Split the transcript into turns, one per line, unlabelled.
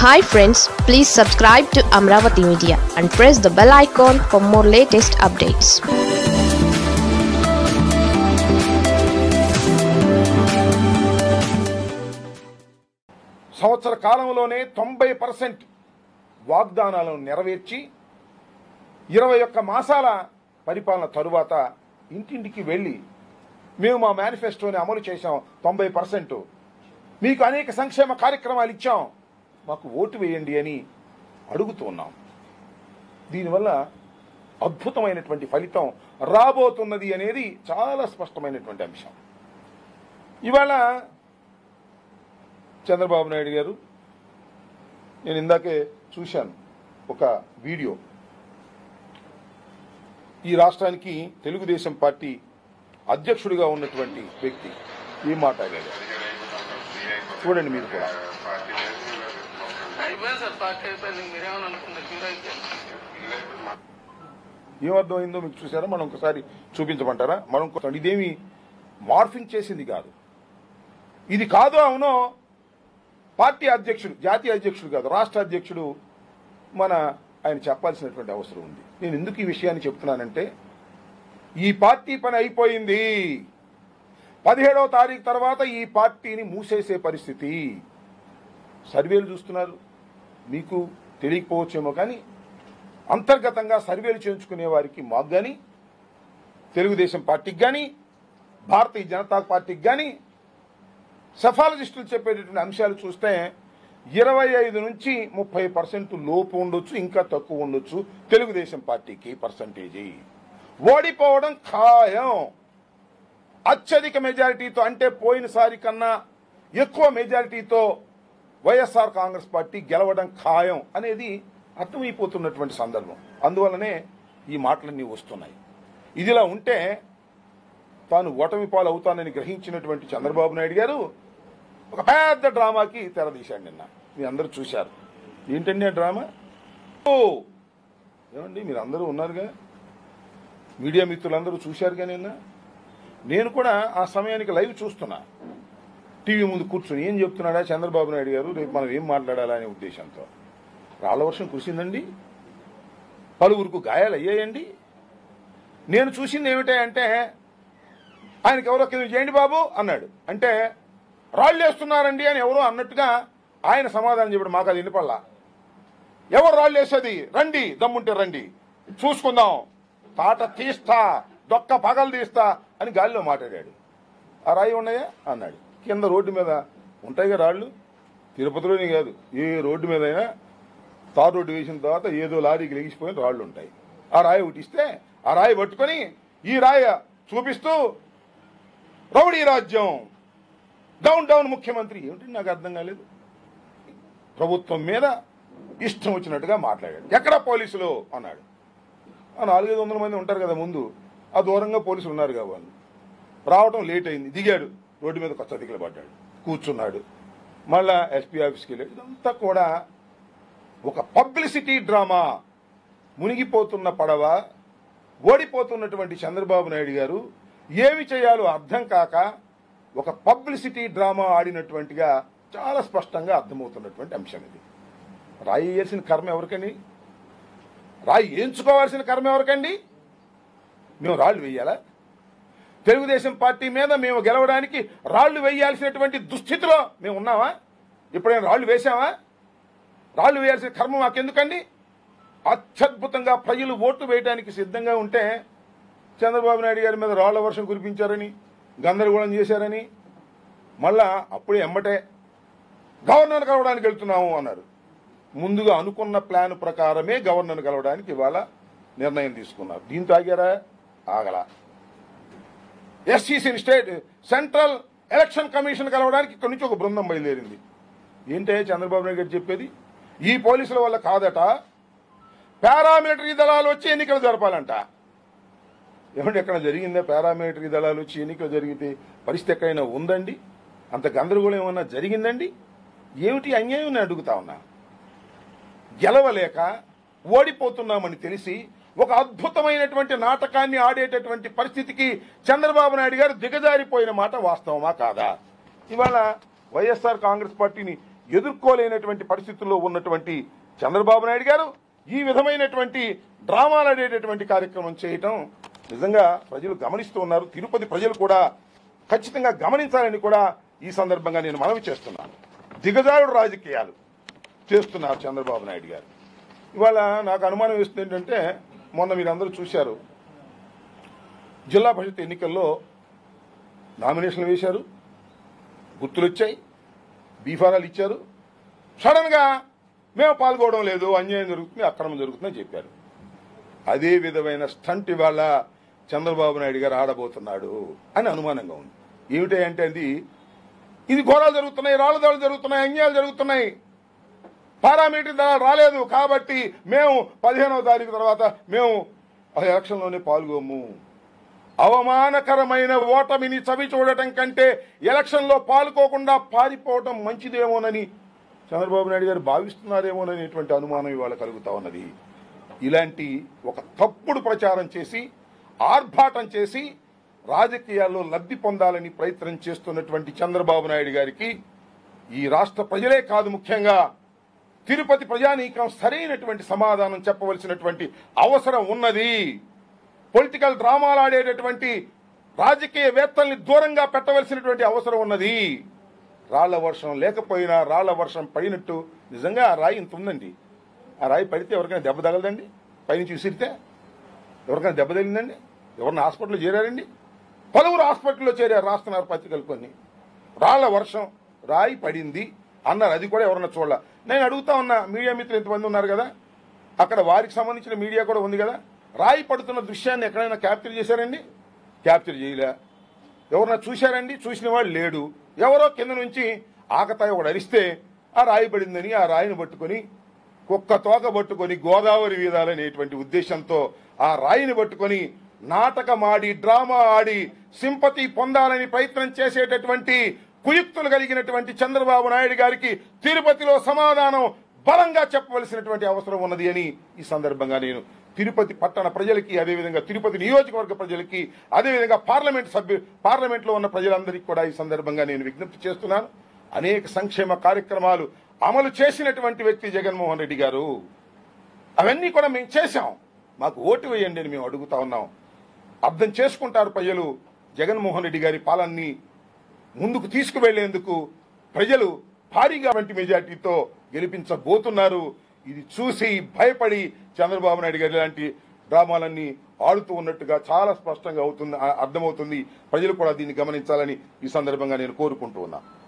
hi friends please subscribe to Amaravati media and press the bell icon for more latest updates
సంవత్సర కాలంలోనే తొంభై percent వాగ్దానాలను నెరవేర్చి ఇరవై ఒక్క మాసాల పరిపాలన తరువాత ఇంటింటికి వెళ్ళి మేము మా మేనిఫెస్టోని అమలు చేశాం తొంభై పర్సెంట్ మీకు అనేక సంక్షేమ కార్యక్రమాలు ఇచ్చాం మాకు ఓటు వేయండి అని అడుగుతున్నాం దీనివల్ల అద్భుతమైనటువంటి ఫలితం రాబోతున్నది అనేది చాలా స్పష్టమైనటువంటి అంశం ఇవాళ చంద్రబాబు నాయుడు గారు నేను ఇందాకే చూశాను ఒక వీడియో ఈ రాష్ట్రానికి తెలుగుదేశం పార్టీ అధ్యక్షుడిగా ఉన్నటువంటి వ్యక్తి ఏం మాట్లాడాడు చూడండి మీరు కూడా
అయిపోయింది సార్ పార్టీ అయిపోయింది మీరేమని అనుకున్నారు క్యూర్ అయిపోయింది
ఏమర్థమైందో మీకు చూసారా మనం ఒకసారి చూపించమంటారా మనం కొంచెం ఇదేమి మార్ఫింగ్ చేసింది కాదు ఇది కాదు అవునో పార్టీ అధ్యక్షుడు జాతీయ అధ్యక్షుడు కాదు రాష్ట్ర అధ్యక్షుడు మన ఆయన చెప్పాల్సినటువంటి అవసరం ఉంది నేను ఎందుకు ఈ విషయాన్ని చెప్తున్నానంటే ఈ పార్టీ పని అయిపోయింది పదిహేడవ తారీఖు తర్వాత ఈ పార్టీని మూసేసే పరిస్థితి సర్వేలు చూస్తున్నారు మీకు తెలియకపోవచ్చేమో కానీ అంతర్గతంగా సర్వేలు చేయించుకునే వారికి మాకు కానీ తెలుగుదేశం పార్టీకి కానీ భారతీయ జనతా పార్టీకి కానీ సెఫాలజిస్టులు చెప్పేటటువంటి అంశాలు చూస్తే ఇరవై ఐదు నుంచి ముప్పై పర్సెంట్ లోపు ఉండొచ్చు ఇంకా తక్కువ ఉండొచ్చు తెలుగుదేశం పార్టీకి పర్సంటేజీ ఓడిపోవడం ఖాయం అత్యధిక మెజారిటీతో అంటే పోయినసారి కన్నా ఎక్కువ మెజారిటీతో వైఎస్ఆర్ కాంగ్రెస్ పార్టీ గెలవడం ఖాయం అనేది అర్థమైపోతున్నటువంటి సందర్భం అందువల్లనే ఈ మాటలన్నీ వస్తున్నాయి ఇదిలా ఉంటే తాను ఓటమి పాలు అవుతానని గ్రహించినటువంటి చంద్రబాబు నాయుడు గారు ఒక పెద్ద డ్రామాకి తెరదీశాడు నిన్న మీ అందరూ చూశారు ఏంటండి ఆ డ్రామా ఓ ఏమండి మీరు అందరూ ఉన్నారుగా మీడియా మిత్రులందరూ చూశారుగా నిన్న నేను కూడా ఆ సమయానికి లైవ్ చూస్తున్నా టీవీ ముందు కూర్చొని ఏం చెప్తున్నాడా చంద్రబాబు నాయుడు గారు రేపు మనం ఏం మాట్లాడాలా అనే ఉద్దేశంతో రాళ్ల వర్షం కురిసిందండి పలువురుకు గాయాలు అయ్యాయండి నేను చూసింది ఏమిటంటే ఆయనకి ఎవరో కింద చేయండి బాబు అన్నాడు అంటే రాళ్ళు వేస్తున్నారండి అని ఎవరో అన్నట్టుగా ఆయన సమాధానం చెప్పాడు మాకు అది వినపల్లా ఎవరు రాళ్ళు వేసేది రండి దమ్ముంటే రండి చూసుకుందాం తాట తీస్తా దొక్క పగలు తీస్తా అని గాలిలో మాట్లాడాడు ఆ రాయి ఉన్నాయా అన్నాడు కింద రోడ్డు మీద ఉంటాయిగా రాళ్ళు తిరుపతిలోనే కాదు ఏ రోడ్డు మీద అయినా తార్ రోడ్డు వేసిన తర్వాత ఏదో లారీకి లెగిసిపోయిన రాళ్ళు ఉంటాయి ఆ రాయి ఒకటి ఇస్తే ఆ రాయి పట్టుకొని ఈ రాయి చూపిస్తూ రౌడీ రాజ్యం డౌన్ డౌన్ ముఖ్యమంత్రి ఏమిటి నాకు అర్థం కాలేదు ప్రభుత్వం మీద ఇష్టం వచ్చినట్టుగా మాట్లాడాడు ఎక్కడ పోలీసులు అన్నాడు ఆ నాలుగైదు వందల మంది ఉంటారు కదా ముందు ఆ దూరంగా పోలీసులు ఉన్నారు కదా వాళ్ళు రావటం లేట్ అయింది దిగాడు రోడ్డు మీద కొత్త దిగులు పడ్డాడు కూర్చున్నాడు మళ్ళా ఎస్పీ ఆఫీస్కి వెళ్ళాడు ఇదంతా కూడా ఒక పబ్లిసిటీ డ్రామా మునిగిపోతున్న పడవ ఓడిపోతున్నటువంటి చంద్రబాబు నాయుడు గారు ఏమి చేయాలో అర్థం కాక ఒక పబ్లిసిటీ డ్రామా ఆడినటువంటిగా చాలా స్పష్టంగా అర్థమవుతున్నటువంటి అంశం ఇది రాయి వేయాల్సిన కర్మ ఎవరికండి రాయి ఏంచుకోవాల్సిన కర్మ ఎవరికండి మేము రాళ్ళు వేయాలా తెలుగుదేశం పార్టీ మీద మేము గెలవడానికి రాళ్లు వేయాల్సినటువంటి దుస్థితిలో మేము ఉన్నామా ఎప్పుడైనా రాళ్లు వేశామా రాళ్లు వేయాల్సిన కర్మ మాకెందుకండి అత్యద్భుతంగా ప్రజలు ఓట్లు వేయడానికి సిద్ధంగా ఉంటే చంద్రబాబు నాయుడు గారి మీద రాళ్ల వర్షం కురిపించారని గందరగోళం చేశారని మళ్ళా అప్పుడే ఎమ్మటే గవర్నర్ కలవడానికి వెళ్తున్నాము అన్నారు ముందుగా అనుకున్న ప్లాన్ ప్రకారమే గవర్నర్ కలవడానికి ఇవాళ నిర్ణయం తీసుకున్నారు దీంతో ఆగారా ఆగల SCC state central election commission కలవడానికి ఇక్కడి నుంచి ఒక బృందం బయలుదేరింది ఏంటే చంద్రబాబు నాయుడు గారు చెప్పేది ఈ పోలీసుల వల్ల కాదట పారామిలిటరీ దళాలు వచ్చి ఎన్నికలు జరపాలంట ఏమంటే ఎక్కడ జరిగిందా పారామిలిటరీ దళాలు వచ్చి ఎన్నికలు జరిగితే పరిస్థితి ఎక్కడైనా ఉందండి అంత గందరగోళం ఏమన్నా జరిగిందండి ఏమిటి అన్యాయం నేను అడుగుతా ఉన్నా గెలవలేక ఓడిపోతున్నామని తెలిసి ఒక అద్భుతమైనటువంటి నాటకాన్ని ఆడేటటువంటి పరిస్థితికి చంద్రబాబు నాయుడు గారు దిగజారిపోయిన మాట వాస్తవమా కాదా ఇవాళ వైఎస్ఆర్ కాంగ్రెస్ పార్టీని ఎదుర్కోలేనటువంటి పరిస్థితుల్లో ఉన్నటువంటి చంద్రబాబు నాయుడు గారు ఈ విధమైనటువంటి డ్రామాలు ఆడేటటువంటి కార్యక్రమం చేయటం నిజంగా ప్రజలు గమనిస్తూ ఉన్నారు తిరుపతి ప్రజలు కూడా ఖచ్చితంగా గమనించాలని కూడా ఈ సందర్భంగా నేను మనవి చేస్తున్నాను దిగజారుడు రాజకీయాలు చేస్తున్నారు చంద్రబాబు నాయుడు గారు ఇవాళ నాకు అనుమానం వేస్తుంది ఏంటంటే మొన్న మీరందరూ చూశారు జిల్లా పరిషత్ ఎన్నికల్లో నామినేషన్లు వేశారు గుర్తులు వచ్చాయి బీఫారాలు ఇచ్చారు సడన్ గా మేము పాల్గొనడం లేదు అన్యాయం జరుగుతుంది అక్రమం జరుగుతుందని చెప్పారు అదే విధమైన స్టంట్ ఇవాళ చంద్రబాబు నాయుడు గారు ఆడబోతున్నాడు అని అనుమానంగా ఉంది ఏమిటి అంటే అది ఇది ఘోరాలు జరుగుతున్నాయి రాళ్ళ దాడులు జరుగుతున్నాయి అన్యాయాలు జరుగుతున్నాయి పారామీటర్ ధర రాలేదు కాబట్టి మేము పదిహేనవ తారీఖు తర్వాత మేము ఆ ఎలక్షన్లోనే పాల్గొము అవమానకరమైన ఓటమిని చవి చూడటం కంటే ఎలక్షన్లో పాల్గొకుండా పారిపోవటం మంచిదేమోనని చంద్రబాబు నాయుడు గారు భావిస్తున్నారేమోననేటువంటి అనుమానం ఇవాళ కలుగుతా ఉన్నది ఇలాంటి ఒక తప్పుడు ప్రచారం చేసి ఆర్భాటం చేసి రాజకీయాల్లో లబ్ధి పొందాలని ప్రయత్నం చేస్తున్నటువంటి చంద్రబాబు నాయుడు గారికి ఈ రాష్ట్ర ప్రజలే కాదు ముఖ్యంగా తిరుపతి ప్రజానీకం సరైనటువంటి సమాధానం చెప్పవలసినటువంటి అవసరం ఉన్నది పొలిటికల్ డ్రామాలు ఆడేటటువంటి రాజకీయవేత్తల్ని దూరంగా పెట్టవలసినటువంటి అవసరం ఉన్నది రాళ్ల వర్షం లేకపోయినా రాళ్ల వర్షం పడినట్టు నిజంగా ఆ రాయి ఇంత ఉందండి ఆ రాయి పడితే ఎవరికైనా దెబ్బ తగలదండి పైనుంచి విసిరితే ఎవరికైనా దెబ్బ తగిలిందండి ఎవరిని హాస్పిటల్లో చేరారండి పలువురు హాస్పిటల్లో చేరారు రాస్తున్నారు పత్రికలు కొన్ని రాళ్ల వర్షం రాయి పడింది అన్నారు అది కూడా ఎవరన్నా చూడాల నేను అడుగుతా ఉన్నా మీడియా మిత్రులు ఎంతమంది ఉన్నారు కదా అక్కడ వారికి సంబంధించిన మీడియా కూడా ఉంది కదా రాయి పడుతున్న దృశ్యాన్ని ఎక్కడైనా క్యాప్చర్ చేశారండి క్యాప్చర్ చేయలే ఎవరన్నా చూశారండి చూసిన వాడు లేడు ఎవరో కింద నుంచి ఆకతాయి ఒకడు అరిస్తే ఆ రాయి పడిందని ఆ రాయిని పట్టుకొని కుక్క తోక పట్టుకొని గోదావరి వీధాలనేటువంటి ఉద్దేశంతో ఆ రాయిని పట్టుకొని నాటకమాడి డ్రామా ఆడి సింపతి పొందాలని ప్రయత్నం చేసేటటువంటి కుయుక్తులు కలిగినటువంటి చంద్రబాబు నాయుడు గారికి తిరుపతిలో సమాధానం బలంగా చెప్పవలసినటువంటి అవసరం ఉన్నది అని ఈ సందర్భంగా నేను తిరుపతి పట్టణ ప్రజలకి అదేవిధంగా తిరుపతి నియోజకవర్గ ప్రజలకి అదేవిధంగా పార్లమెంట్ సభ్యు పార్లమెంట్ లో ఉన్న ప్రజలందరికీ కూడా ఈ సందర్భంగా నేను విజ్ఞప్తి చేస్తున్నాను అనేక సంక్షేమ కార్యక్రమాలు అమలు చేసినటువంటి వ్యక్తి జగన్మోహన్ రెడ్డి గారు అవన్నీ కూడా మేము చేశాం మాకు ఓటు వేయండి అని మేము అడుగుతా ఉన్నాం అర్థం చేసుకుంటారు ప్రజలు జగన్మోహన్ రెడ్డి గారి పాలనని ముందుకు తీసుకువెళ్లేందుకు ప్రజలు భారీగా వంటి మెజార్టీతో గెలిపించబోతున్నారు ఇది చూసి భయపడి చంద్రబాబు నాయుడు గారు ఇలాంటి డ్రామాలన్నీ ఆడుతూ ఉన్నట్టుగా చాలా స్పష్టంగా అవుతుంది అర్థమవుతుంది ప్రజలు కూడా దీన్ని గమనించాలని ఈ సందర్భంగా నేను కోరుకుంటూ ఉన్నా